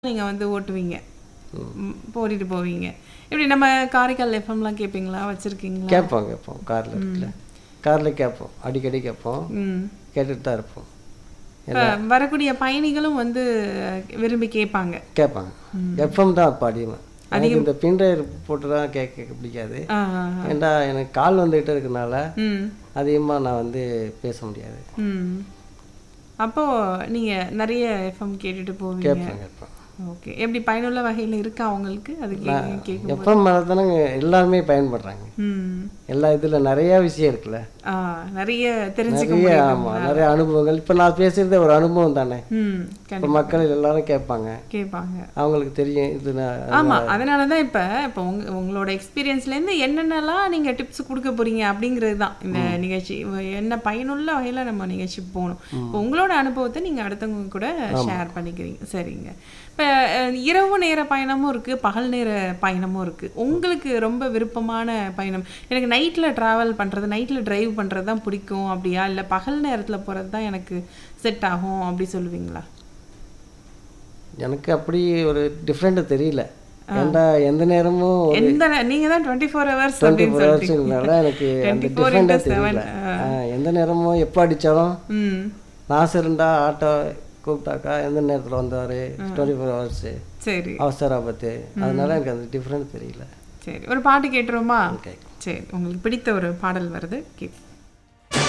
நீங்க வந்து ஓட்டுவீங்க ம், ஓட்டிட்டு போவீங்க இப்படி நம்ம காரைக்கால் எஃப்எம்லாம் கேட்பீங்களா வச்சிருக்கீங்களா கேட்போம் கேட்போம் காரில் இருக்குல்ல காரில் கேட்போம் அடிக்கடி கேட்போம் ம் கேட்டுட்டு தான் இருப்போம் இப்ப வரக்கூடிய பயணிகளும் வந்து விரும்பி கேட்பாங்க கேட்பாங்க எஃப்எம் தான் அப்போ அதிகமாக எனக்கு இந்த பின்ட்ரைவ் போட்டு தான் கேட்க பிடிக்காது ஆ, ஆ, ஏன்டா எனக்கு கால் வந்துகிட்டே இருக்கனால ம் அதிகமாக நான் வந்து பேச முடியாது ம் அப்போ நீங்க நிறைய எஃப்எம் கேட்டுட்டு போவீங்க கேட்பேன் கேட்பேன் ஓகே எப்படி பயனுள்ள வகையில இருக்கா அவங்களுக்கு அது கே- கேட்கும் எஃப்எம் மேலே தானே எல்லாருமே பயன்படுறாங்க ம் எல்லா இதில் நிறையா விஷயம் இருக்குல்ல ஆ நிறைய தெரிஞ்சுக்க நிறைய முடியும் ஆமாம் நிறைய அனுபவங்கள் இப்போ நான் பேசுகிறதே ஒரு அனுபவம் தானே ம் இப்போ கண்டிப்பா மக்கள் எல்லாரும் கேட்பாங்க கேட்பாங்க அவங்களுக்கு தெரியும் இது நான் ஆமா அதனால தான் இப்போ இப்போ உங்க உங்களோட எக்ஸ்பீரியன்ஸ்லேருந்து என்னென்னலாம் நீங்க டிப்ஸ் கொடுக்க போறீங்க அப்படிங்கிறது தான் இந்த நிகழ்ச்சி இவ- என்ன பயனுள்ள வகையில நம்ம நிகழ்ச்சி போகணும் இப்போ உங்களோட அனுபவத்தை நீங்க அடுத்தவங்க கூட ஷேர் பண்ணிக்கிறீங்க சரிங்க இப்போ இரவு நேர பயணமும் இருக்கு பகல் நேர பயணமும் இருக்கு உங்களுக்கு ரொம்ப விருப்பமான பயணம் எனக்கு நைட்ல டிராவல் பண்றது நைட்ல டிரைவ் பண்றது தான் பிடிக்கும் அப்படியா இல்ல பகல் நேரத்துல போறது தான் எனக்கு செட் ஆகும் அப்படி சொல்லுவீங்களா எனக்கு அப்படி ஒரு டிஃப்ரெண்ட்டு தெரியல ஏன்டா எந்த நேரமும் ஒரு எந்த நே- நீங்க தான் டுவெண்ட்டி ஃபோர் ஹவர்ஸ் டுவெண்ட்டி அப்படின்னு ஃபோர் சொல்லிட்டீங்க ஹவர்ஸுங்கனால எனக்கு அந்த 24 into டிஃப்ரெண்ட்டாக தெரியல ஆ, எந்த நேரமும் எப்போ அடித்தாலும் ம் நாசு இருந்தா ஆட்டோ கூப்பிட்டாக்கா எந்த நேரத்தில் வந்தார் டுவெண்ட்டி ஃபோர் ஹவர்ஸு சரி அவசர ஆபத்து அதனால எனக்கு அந்த டிஃப்ரெண்ட் தெரியல சரி ஒரு பாட்டு கேட்டுருவோமா ஓகே சரி உங்களுக்கு பிடித்த ஒரு பாடல் வருது கேட்போம்